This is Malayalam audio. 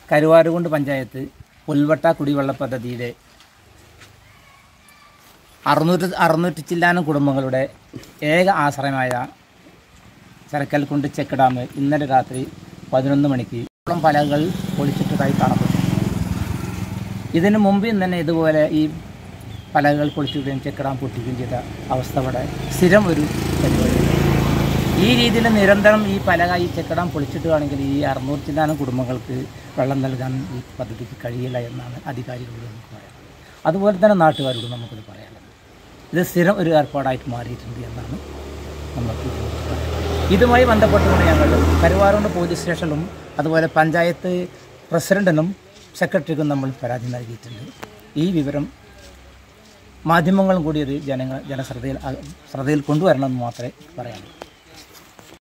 കരുവാരുകുണ്ട് പഞ്ചായത്ത് പുൽവട്ട കുടിവെള്ള പദ്ധതിയിലെ അറുന്നൂറ്റി അറുന്നൂറ്റി ചില്ലാനം കുടുംബങ്ങളുടെ ഏക ആശ്രയമായ ചരക്കൽക്കുണ്ട് ചെക്ക് ഡാം ഇന്നലെ രാത്രി പതിനൊന്ന് മണിക്ക് ഇളം പലകൾ പൊളിച്ചിട്ടതായി കാണപ്പെട്ടു ഇതിനു മുമ്പ് തന്നെ ഇതുപോലെ ഈ പലകൾ പൊളിച്ചിടുകയും ചെക്ക് ഡാം പൊട്ടിക്കുകയും ചെയ്ത അവസ്ഥ ഇവിടെ സ്ഥിരം ഒരു പരിപാടിയാണ് ഈ രീതിയിൽ നിരന്തരം ഈ പലക ഈ ചെക്കടാൻ പൊളിച്ചിട്ടുകയാണെങ്കിൽ ഈ അറുന്നൂറ് ചില്ലാനം കുടുംബങ്ങൾക്ക് വെള്ളം നൽകാൻ ഈ പദ്ധതിക്ക് കഴിയില്ല എന്നാണ് അധികാരികളോട് നമുക്ക് പറയാം അതുപോലെ തന്നെ നാട്ടുകാരോട് നമുക്കിത് പറയാനുള്ളത് ഇത് സ്ഥിരം ഒരു ഏർപ്പാടായിട്ട് മാറിയിട്ടുണ്ട് എന്നാണ് നമുക്ക് ഇതിനെക്കുറിച്ച് പറയാനുള്ളത്. ഇതുമായി ബന്ധപ്പെട്ടുകൊണ്ട് ഞങ്ങൾ കരുവാറുണ്ട് പോലീസ് സ്റ്റേഷനിലും അതുപോലെ പഞ്ചായത്ത് പ്രസിഡന്റിനും സെക്രട്ടറിക്കും നമ്മൾ പരാതി നൽകിയിട്ടുണ്ട് ഈ വിവരം മാധ്യമങ്ങളും കൂടി ഇത് ജനങ്ങൾ ജനശ്രദ്ധയിൽ ശ്രദ്ധയിൽ കൊണ്ടുവരണമെന്ന് മാത്രമേ പറയാനുള്ളൂ